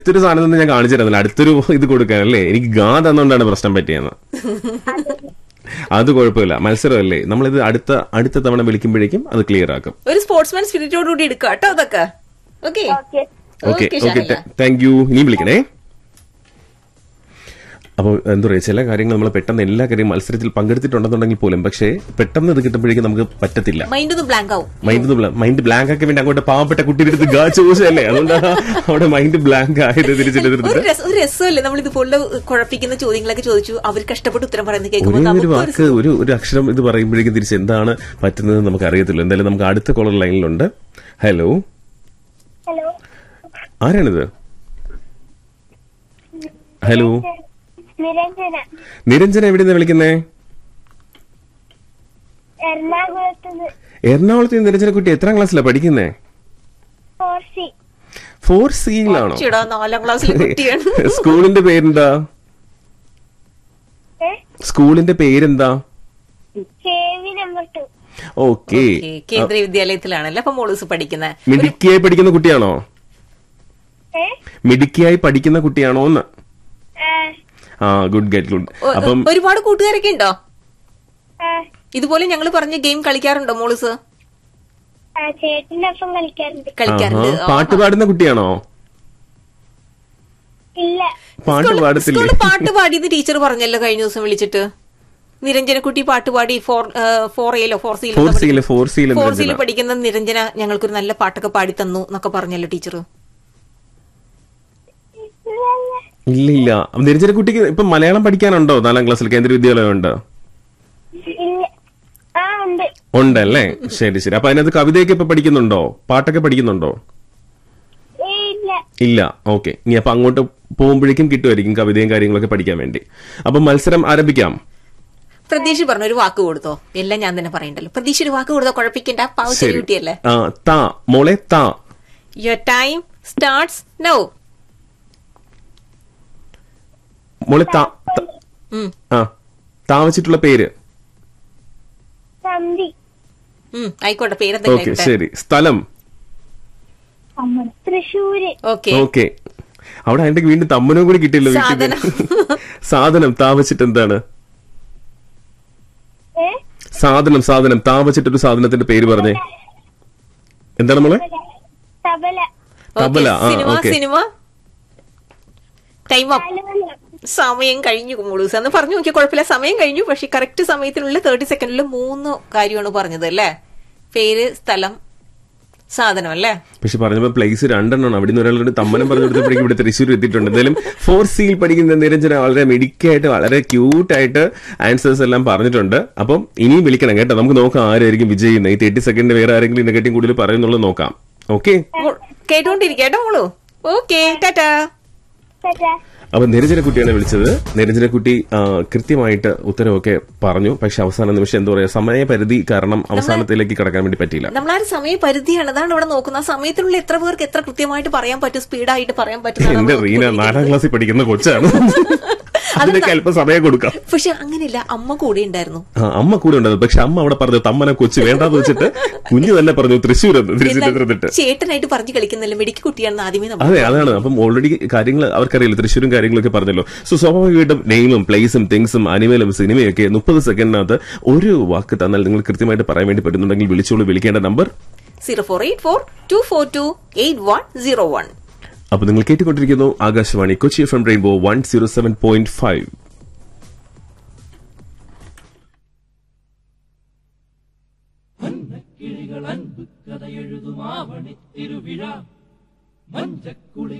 അടുത്തൊരു സാധനം തന്നെ ഞാൻ കാണിച്ചു തരുന്നില്ല അടുത്തൊരു ഇത് കൊടുക്കാൻ അല്ലേ എനിക്ക് ഗാ തന്നുകൊണ്ടാണ് പ്രശ്നം പറ്റിയെന്ന് അത് കുഴപ്പമില്ല മത്സരമല്ലേ നമ്മളിത് അടുത്ത അടുത്ത തവണ വിളിക്കുമ്പോഴേക്കും അത് ക്ലിയർ ആക്കും ഒരു സ്പോർട്സ്മാൻ സ്പിരിറ്റോടുകൂടി എടുക്കുക കേട്ടോ അതൊക്കെ okay okay okay Okay, okay Shanila. Thank you ഇനിയും വിളിക്കണേ അപ്പോൾ എന്താ പറയുക ചില കാര്യങ്ങൾ നമ്മൾ പെട്ടെന്ന് എല്ലാ കാര്യം മത്സരത്തിൽ പങ്കെടുത്തിട്ടുണ്ടെന്നുണ്ടെങ്കിൽ പോലും പക്ഷേ പെട്ടെന്ന് ഇത് കിട്ടുമ്പോഴേക്കും നമുക്ക് പറ്റത്തില്ല മൈൻഡ് ഒന്ന് ബ്ലാങ്ക് ആവും മൈൻഡ് മൈൻഡ് ബ്ലാങ്ക് ആക്കി വേണ്ടി അങ്ങോട്ട് പാവപ്പെട്ട കുട്ടിയുടെ അടുത്ത് ഗാ ചോദിച്ചല്ലേ അതുകൊണ്ടാണ് അവിടെ മൈൻഡ് ബ്ലാങ്ക് ആയത് ഒരു തിരിച്ചെടുത്തിട്ട് രസം ഒരു രസമല്ലേ നമ്മൾ ഇതുപോലെ കുഴപ്പിക്കുന്ന ചോദ്യങ്ങളൊക്കെ ചോദിച്ചു അവർ കഷ്ടപ്പെട്ട് ഉത്തരം പറയുന്നത് കേൾക്കുമ്പോൾ ഒരേ ഒരു നമുക്ക് വാക്ക് ഒരു ഒരു അക്ഷരം ഇത് പറയുമ്പോഴേക്കും തിരിച്ച് എന്താണ് പറ്റുന്നത് നമുക്ക് അറിയത്തില്ല എന്തായാലും നമുക്ക് അടുത്ത കോളർ ലൈനിലുണ്ട് ഹലോ ഹലോ ആരാണിത് ഹലോ നിരഞ്ജന നിരഞ്ജന എവിടെ നിന്ന് വിളിക്കുന്നേ എറണാകുളത്ത് എറണാകുളത്ത് നിന്ന് നിരഞ്ജന കുട്ടി എത്രാം ക്ലാസ്സിലാണ് പഠിക്കുന്നേ ഫോർ സി ഫോർ സിയിലാണോ ചിടാ നാലാം ക്ലാസ്സിലെ കുട്ടിയാണ് സ്കൂളിന്റെ പേരെന്താ ഏ സ്കൂളിന്റെ പേരെന്താ K V number two okay okay, Kendriya വിദ്യാലയത്തിലാണല്ലോ അപ്പൊ മോളൂസ് പഠിക്കുന്നത് മിടുക്കിയായി പഠിക്കുന്ന കുട്ടിയാണോ ഏ മിടുക്കിയായി പഠിക്കുന്ന കുട്ടിയാണോ എന്ന് ആ ആ ഗുഡ് ഗെറ്റ് ഗുഡ് അപ്പം ഒരുപാട് കൂട്ടുകാരൊക്കെ ഉണ്ടോ ആ ഇതുപോലെ ഞങ്ങൾ പറഞ്ഞ ഗെയിം കളിക്കാറുണ്ടോ മോളൂസ് ആ ചേട്ടന്റെ ഒപ്പം കളിക്കാറുണ്ട് കളിക്കാറുണ്ട് ആഹാ, പാട്ട് പാടുന്ന കുട്ടിയാണോ ഇല്ല പാട്ട് സ്കൂളിൽ- പാടത്തില്ലേ സ്കൂളിൽ പാട്ട് പാടിയെന്ന് ടീച്ചർ പറഞ്ഞല്ലോ കഴിഞ്ഞ ദിവസം വിളിച്ചിട്ട് നിരഞ്ജനക്കുട്ടി പാട്ട് പാടി ഫോർ ഫോർ എയിലോ ഫോർ സിയിലോ ഫോർ സിയില് ഫോർ സിയില് ഫോർ സിയിൽ നിരഞ്ജന പഠിക്കുന്ന നിരഞ്ജന ഞങ്ങൾക്കൊരു നല്ല പാട്ടൊക്കെ പാടി തന്നു എന്നൊക്കെ പറഞ്ഞല്ലോ ടീച്ചർ ഇല്ല ഇല്ല നിരഞ്ജന കുട്ടിക്ക് ഇപ്പൊ മലയാളം പഠിക്കാനുണ്ടോ നാലാം ക്ലാസ്സിൽ കേന്ദ്ര വിദ്യാലയം ഉണ്ട് ഇല്ല ആ ഉണ്ട് ഉണ്ടല്ലേ ശരി ശരി അപ്പൊ അതിനകത്ത് കവിതയൊക്കെ ഇപ്പൊ പഠിക്കുന്നുണ്ടോ പാട്ടൊക്കെ പഠിക്കുന്നുണ്ടോ ഏ ഇല്ല ഇല്ല ഓക്കെ ഇനി അപ്പൊ അങ്ങോട്ട് പോകുമ്പോഴേക്കും കിട്ടുമായിരിക്കും കവിതയും കാര്യങ്ങളൊക്കെ പഠിക്കാൻ വേണ്ടി അപ്പൊ മത്സരം ആരംഭിക്കാം പ്രതീക്ഷ പറഞ്ഞ ഒരു വാക്ക് കൊടുത്തോ എല്ലാം ഞാൻ തന്നെ പറയണ്ടല്ലോ പ്രതീക്ഷ ഒരു വാക്ക് കൊടുത്തോ കുഴപ്പിക്കണ്ട പാവ ചെറിയ കുട്ടിയല്ലേ ആ താ മോളെ താ യുവർ ടൈം സ്റ്റാർട്ട്സ് നൗ മോളെ താ ത- ആ താ വെച്ചിട്ടുള്ള പേര് തമ്പി ആയിക്കോട്ടെ ഓക്കെ പേരെന്താ ശരി സ്ഥലം തൃശ്ശൂര് ഓക്കെ ഓക്കെ അവിടെ അതിന്റെ വീണ്ടും തമ്മനും കൂടി കിട്ടിയല്ലോ വീട്ടിൽ സാധനം. സാധനം താ വെച്ചിട്ട് എന്താണ് ഏ സാധനം സാധനം താ വെച്ചിട്ടൊരു സാധനത്തിന്റെ പേര് പറഞ്ഞേ എന്താണ് മോളെ തബല തബല, ആ, cinema okay. Cinema time up താലമല സമയം കഴിഞ്ഞു മുളൂസ് എന്ന് പറഞ്ഞു നോക്കിയ കുഴപ്പമില്ല സമയം കഴിഞ്ഞു പക്ഷെ കറക്റ്റ് സമയത്തിനുള്ള തേർട്ടി സെക്കൻഡിൽ മൂന്ന് കാര്യമാണ് പറഞ്ഞത് അല്ലേ പേര് സ്ഥലം സാധനം അല്ലേ പക്ഷെ പറഞ്ഞപ്പോ പ്ലേസ് രണ്ടെണ്ണമാണ് അവിടെ നിന്ന് ഒരാളുടെ തമ്മനം പറഞ്ഞു കൊടുത്തപ്പോഴേക്കും ഇവിടെ തൃശ്ശൂർ എത്തിയിട്ടുണ്ട് എന്തായാലും ഫോർ സിയിൽ പഠിക്കുന്ന നിരഞ്ജന വളരെ മിടുക്കായിട്ട് വളരെ ക്യൂട്ടായിട്ട് ആൻസേഴ്സ് എല്ലാം പറഞ്ഞിട്ടുണ്ട് അപ്പം ഇനിയും വിളിക്കണം കേട്ടോ നമുക്ക് നോക്കാം ആരായിരിക്കും വിജയിക്കുന്നത് ഈ തേർട്ടി സെക്കൻഡ് വേറെ ആരെങ്കിലും ഇതിനെക്കാട്ടിയും കൂടുതൽ പറയുന്നുള്ളത് നോക്കാം ഓക്കെ മോ- കേട്ടോണ്ടിരിക്കട്ടോ മോളു ഓക്കെ ടാറ്റാ ടാറ്റാ അപ്പൊ നിരഞ്ജന കുട്ടിയാണ് വിളിച്ചത് നിരഞ്ജന കുട്ടി ആ, കൃത്യമായിട്ട് ഉത്തരവൊക്കെ പറഞ്ഞു പക്ഷെ അവസാന നിമിഷം എന്താ പറയാ സമയപരിധി കാരണം അവസാനത്തിലേക്ക് കടക്കാൻ വേണ്ടി പറ്റിയില്ല നമ്മളാരും സമയപരിധിയാണ് അതാണ് ഇവിടെ നോക്കുന്നത് ആ സമയത്തിനുള്ളിൽ എത്ര പേർക്ക് എത്ര കൃത്യമായിട്ട് പറയാൻ പറ്റും സ്പീഡായിട്ട് പറയാൻ പറ്റും എന്റെ റീന നാലാം ക്ലാസ്സിൽ പഠിക്കുന്ന കൊച്ചാണ് അതിനൊക്കെ അല്പം സമയം കൊടുക്കാം പക്ഷെ അങ്ങനെയില്ല അമ്മ കൂടെ ഉണ്ടായിരുന്നു ആ, അമ്മ കൂടെ ഉണ്ടായിരുന്നു പക്ഷെ അമ്മ അവിടെ പറഞ്ഞു തമ്മനെ കൊച്ചു വേണ്ടാന്ന് വെച്ചിട്ട് കുഞ്ഞു തന്നെ പറഞ്ഞു തൃശ്ശൂർ എന്ന് തിരുവനന്തപുരത്തിട്ട് ചേട്ടനായിട്ട് പറഞ്ഞു കളിക്കുന്നില്ല മിടിക്ക് കുട്ടിയാണെന്ന് ആദ്യമേ നമ്മൾ അതെ അതാണ് അപ്പം ഓൾറെഡി കാര്യങ്ങൾ അവർക്കറിയില്ല തൃശ്ശൂരും കാര്യങ്ങളൊക്കെ പറഞ്ഞല്ലോ സോ സ്വാഭാവികമായിട്ടും നെയിമും പ്ലേസും തിങ്സും അനിമലും സിനിമയൊക്കെ മുപ്പത് സെക്കൻഡിനകത്ത് ഒരു വാക്ക് തന്നാൽ നിങ്ങൾ കൃത്യമായിട്ട് പറയാൻ വേണ്ടി പറ്റുന്നുണ്ടെങ്കിൽ വിളിച്ചോളൂ വിളിക്കേണ്ട number zero four eight four two four two eight one zero one അപ്പൊ നിങ്ങൾ കേട്ടുകൊണ്ടിരിക്കുന്നു Akashvani Kochi F M rainbow one zero seven point five കിളികൾ അൻപ് കഥ എഴുതുമാവണി തിരുവിഴ മഞ്ചക്കുളി